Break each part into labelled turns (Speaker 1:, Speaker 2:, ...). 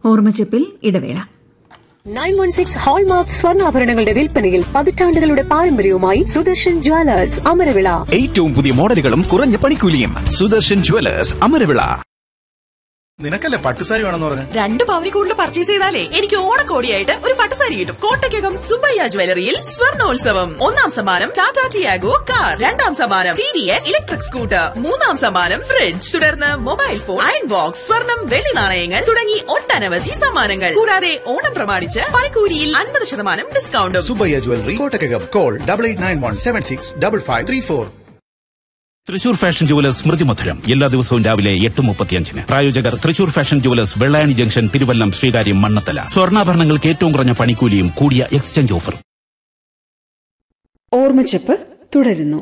Speaker 1: ഓർമ്മച്ചപ്പിൽ ഇടവേള
Speaker 2: nine one six hallmark സ്വർണ്ണാഭരണങ്ങളുടെ വിൽപ്പനയിൽ പതിറ്റാണ്ടുകളുടെ പാരമ്പര്യവുമായി സുദർശൻ ജ്വല്ലേഴ്സ് അമരവിള
Speaker 3: ഏറ്റവും പുതിയ മോഡലുകളും കുറഞ്ഞ പണിക്കൂലിയും സുദർശൻ ജുവലേഴ്സ് അമരവിള
Speaker 4: നിനക്കല്ലേ പട്ടുസാരി വേണമെന്ന് പറഞ്ഞു
Speaker 5: രണ്ട് പവനി കൂടുതൽ പർച്ചേസ് ചെയ്താലേ എനിക്ക് ഓണക്കോടിയായിട്ട് ഒരു പട്ടുസാരി കിട്ടും കോട്ടയ്ക്കകം സുബയ്യ ജ്വല്ലറിയിൽ സ്വർണ്ണോത്സവം ഒന്നാം സമ്മാനം ടാറ്റ ടിയാഗോ കാർ രണ്ടാം സമ്മാനം T V S electric scooter മൂന്നാം സമ്മാനം ഫ്രിഡ്ജ് തുടർന്ന് മൊബൈൽ ഫോൺ അയൺ ബോക്സ് സ്വർണം വെള്ളി നാണയങ്ങൾ തുടങ്ങി ഒട്ടനവധി സമ്മാനങ്ങൾ കൂടാതെ ഓണം പ്രമാണിച്ച് പണിക്കൂലിയിൽ അൻപത് ശതമാനം ഡിസ്കൗണ്ടും
Speaker 4: Subbaiah jewellery Kottakkakam call double eight nine one seven six double five three four
Speaker 6: Thrissur fashion jewellers Smrithi Madhuram എല്ലാ ദിവസവും രാവിലെ എട്ട് മുപ്പത്തിയഞ്ചിന് പ്രായോജകർ Thrissur fashion jewellers Vellayani junction Thiruvallam Sreekaryam Mannanthala സ്വർണ്ണാഭരണങ്ങൾക്ക് ഏറ്റവും കുറഞ്ഞ പണിക്കൂലിയും കൂടിയ എക്സ്ചേഞ്ച് ഓഫറും
Speaker 7: ഓർമ്മച്ചപ്പ് തുടരുന്നു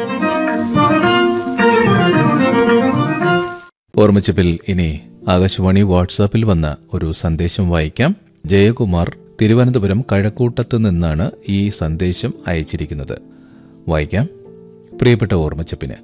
Speaker 8: ഓർമ്മച്ചപ്പിൽ ഇനി ആകാശവാണി വാട്സാപ്പിൽ വന്ന ഒരു സന്ദേശം വായിക്കാം ജയകുമാർ തിരുവനന്തപുരം കഴക്കൂട്ടത്ത് നിന്നാണ് ഈ സന്ദേശം അയച്ചിരിക്കുന്നത് വായിക്കാം പ്രിയപ്പെട്ട ഓർമ്മച്ചപ്പിന്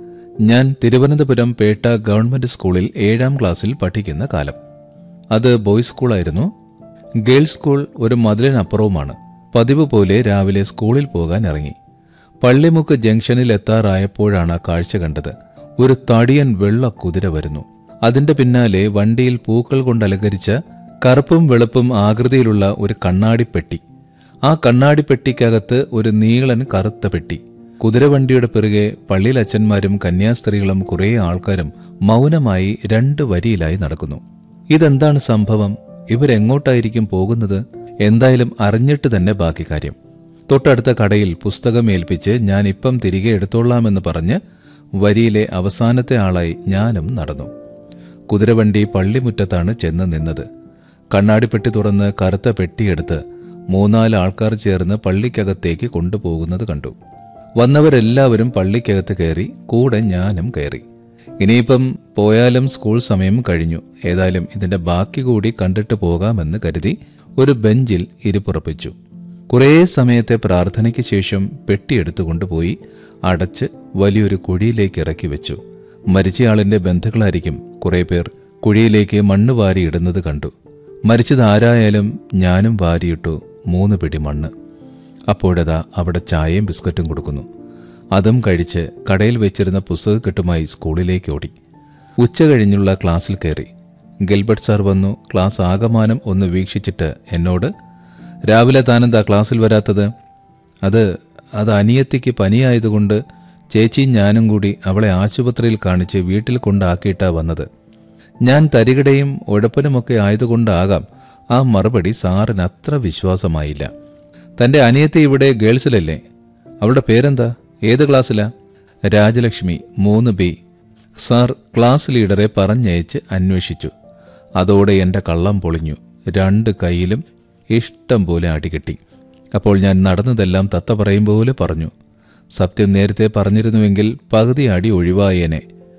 Speaker 8: ഞാൻ തിരുവനന്തപുരം പേട്ട ഗവൺമെന്റ് സ്കൂളിൽ ഏഴാം ക്ലാസ്സിൽ പഠിക്കുന്ന കാലം അത് ബോയ്സ് സ്കൂളായിരുന്നു ഗേൾസ് സ്കൂൾ ഒരു മതിലിനപ്പുറവുമാണ് പതിവ് പോലെ രാവിലെ സ്കൂളിൽ പോകാൻ ഇറങ്ങി പള്ളിമുക്ക് ജംഗ്ഷനിൽ എത്താറായപ്പോഴാണ് ആ കാഴ്ച കണ്ടത് ഒരു തടിയൻ വെള്ള കുതിര വരുന്നു അതിന്റെ പിന്നാലെ വണ്ടിയിൽ പൂക്കൾ കൊണ്ട് അലങ്കരിച്ച കറുപ്പും വെളുപ്പും ആകൃതിയിലുള്ള ഒരു കണ്ണാടിപ്പെട്ടി ആ കണ്ണാടിപ്പെട്ടിക്കകത്ത് ഒരു നീളൻ കറുത്ത പെട്ടി കുതിരവണ്ടിയുടെ പിറകെ പള്ളിയിൽ അച്ഛന്മാരും കന്യാസ്ത്രീകളും കുറേ ആൾക്കാരും മൗനമായി രണ്ട് വരിയിലായി നടക്കുന്നു ഇതെന്താണ് സംഭവം ഇവരെങ്ങോട്ടായിരിക്കും പോകുന്നത് എന്തായാലും അറിഞ്ഞിട്ട് തന്നെ ബാക്കി കാര്യം തൊട്ടടുത്ത കടയിൽ പുസ്തകം ഏൽപ്പിച്ച് ഞാൻ ഇപ്പം തിരികെ എടുത്തോളാമെന്ന് പറഞ്ഞ് വരിയിലെ അവസാനത്തെ ആളായി ഞാനും നടന്നു കുതിരവണ്ടി പള്ളിമുറ്റത്താണ് ചെന്ന് നിന്നത് കണ്ണാടിപ്പെട്ടി തുറന്ന് കറുത്ത പെട്ടിയെടുത്ത് മൂന്നാല് ആൾക്കാർ ചേർന്ന് പള്ളിക്കകത്തേക്ക് കൊണ്ടുപോകുന്നത് കണ്ടു വന്നവരെല്ലാവരും പള്ളിക്കകത്ത് കയറി കൂടെ ഞാനും കയറി ഇനിയിപ്പം പോയാലും സ്കൂൾ സമയം കഴിഞ്ഞു ഏതായാലും ഇതിന്റെ ബാക്കി കൂടി കണ്ടിട്ട് പോകാമെന്ന് കരുതി ഒരു ബെഞ്ചിൽ ഇരിപ്പുറപ്പിച്ചു കുറേ സമയത്തെ പ്രാർത്ഥനയ്ക്ക് ശേഷം പെട്ടിയെടുത്തു കൊണ്ടുപോയി അടച്ച് വലിയൊരു കുഴിയിലേക്ക് ഇറക്കി വെച്ചു മരിച്ചയാളിന്റെ ബന്ധുക്കളായിരിക്കും കുറേ പേർ കുഴിയിലേക്ക് മണ്ണ് വാരിയിടുന്നത് കണ്ടു മരിച്ചത് ആരായാലും ഞാനും വാരിയിട്ടു മൂന്ന് പിടി മണ്ണ് അപ്പോഴതാ അവിടെ ചായയും ബിസ്ക്കറ്റും കൊടുക്കുന്നു അതും കഴിച്ച് കടയിൽ വെച്ചിരുന്ന പുസ്തകക്കെട്ടുമായി സ്കൂളിലേക്ക് ഓടി ഉച്ച കഴിഞ്ഞുള്ള ക്ലാസ്സിൽ കയറി ഗിൽബർട്ട് സാർ വന്നു ക്ലാസ് ആകമാനം ഒന്ന് വീക്ഷിച്ചിട്ട് എന്നോട് രാവിലെ താനെന്താ ക്ലാസ്സിൽ വരാത്തത് അത് അത് അനിയത്തിക്ക് പനിയായതുകൊണ്ട് ചേച്ചിയും ഞാനും കൂടി അവളെ ആശുപത്രിയിൽ കാണിച്ച് വീട്ടിൽ കൊണ്ടാക്കിയിട്ടാ വന്നത് ഞാൻ തരികിടയും ഉഴപ്പനുമൊക്കെ ആയതുകൊണ്ടാകാം ആ മറുപടി സാറിന് അത്ര വിശ്വാസമായില്ല തന്റെ അനിയത്തി ഇവിടെ ഗേൾസിലല്ലേ അവളുടെ പേരെന്താ ഏത് ക്ലാസ്സിലാ രാജലക്ഷ്മി മൂന്ന് ബി സാർ ക്ലാസ് ലീഡറെ പറഞ്ഞയച്ച് അന്വേഷിച്ചു അതോടെ എന്റെ കള്ളം പൊളിഞ്ഞു രണ്ട് കൈയിലും ഇഷ്ടം പോലെ അടികെട്ടി അപ്പോൾ ഞാൻ നടന്നതെല്ലാം തത്ത പറയും പോലെ പറഞ്ഞു സത്യം നേരത്തെ പറഞ്ഞിരുന്നുവെങ്കിൽ പകുതി അടി ഒഴിവായേനെ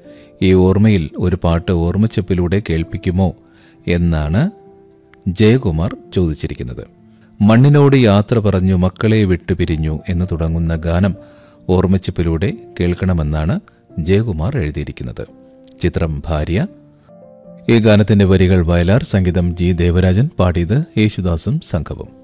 Speaker 8: ഈ ഓർമ്മയിൽ ഒരു പാട്ട് ഓർമ്മച്ചപ്പിലൂടെ കേൾപ്പിക്കുമോ എന്നാണ് ജയകുമാർ ചോദിച്ചിരിക്കുന്നത് മണ്ണിനോട് യാത്ര പറഞ്ഞു മക്കളെ വിട്ടുപിരിഞ്ഞു എന്ന് തുടങ്ങുന്ന ഗാനം ഓർമ്മച്ചപ്പിലൂടെ കേൾക്കണമെന്നാണ് ജയകുമാർ എഴുതിയിരിക്കുന്നത് ചിത്രം ഭാര്യ ഈ ഗാനത്തിന്റെ വരികൾ വയലാർ സംഗീതം ജി ദേവരാജൻ പാടിയത് യേശുദാസും സംഘവും